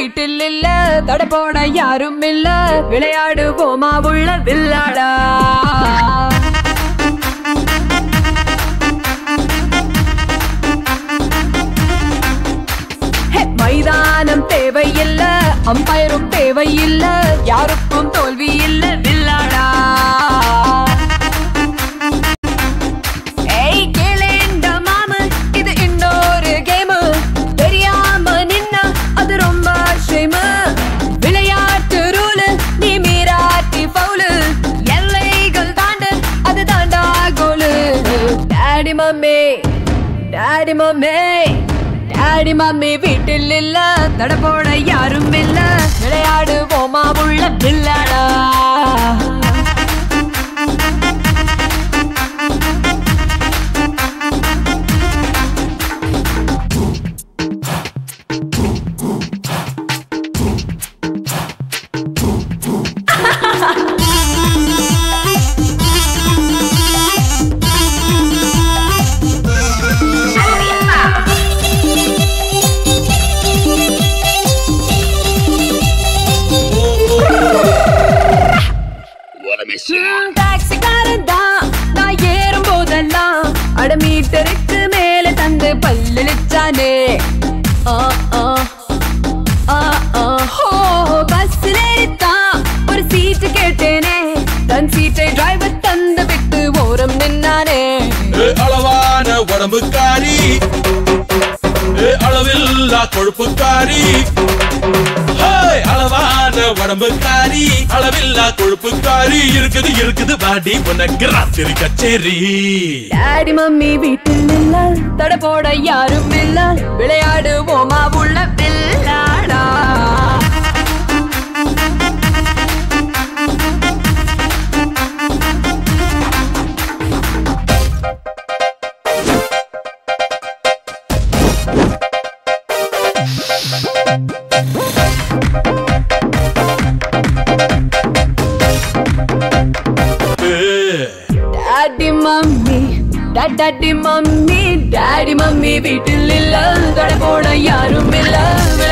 வீட்டில் இல்ல தட போட யாரும் இல்ல விளையாடுவோமா உள்ள வில்லாடா ஹே, மைதானம் தேவையில்ல அம்பயரும் தேவையில்ல யாருக்கும் தோல்வி இல்ல வில்லாடா ஏய் கேளேண்ட மாமு இது இன்னொரு கேமு தெரியாம நின்னா அது ரொம்ப ஷேமு விளையாட்டு ரூலு நீ மீராட்டி பவுலு எல்லைகள் தாண்டு அது தாண்டா கோலு daddy mummy daddy mummy daddy mummy வீட்டில் இல்ல தட போட யாரும் இல்ல விளையாடுவோமா உள்ள பில்லாடா டாக்ஸிக்காரன் தான் நான் ஏறும் போதெல்லாம் அட மீட்டருக்கு மேல தந்து பல்லிச்சானே ஆ ஆ ஆ ஆ ஹோ பஸ்ல ஏறித்தான் ஒரு சீட்டு கேட்டேனே தன் சீட்டை டிரைவர் தந்து விட்டு ஓரம் நின்னானே ஏ அளவான உடம்புக்காரி ஏ அளவில்லா கொழுப்புக்காரி ஹேய், அளவான உடம்புக்காரி அளவில்லா கொழுப்புக்காரி இருக்குது இருக்குது வாடி உனக்கு ராத்திரி கச்சேரி டாடி மம்மி வீட்டில் இல்ல தட போட யாரும் இல்ல விளையாடுவோமா உள்ள பில்லாடா ஏ, daddy mummy daddy mummy daddy mummy வீட்டில் இல்ல தட போட யாரும் இல்ல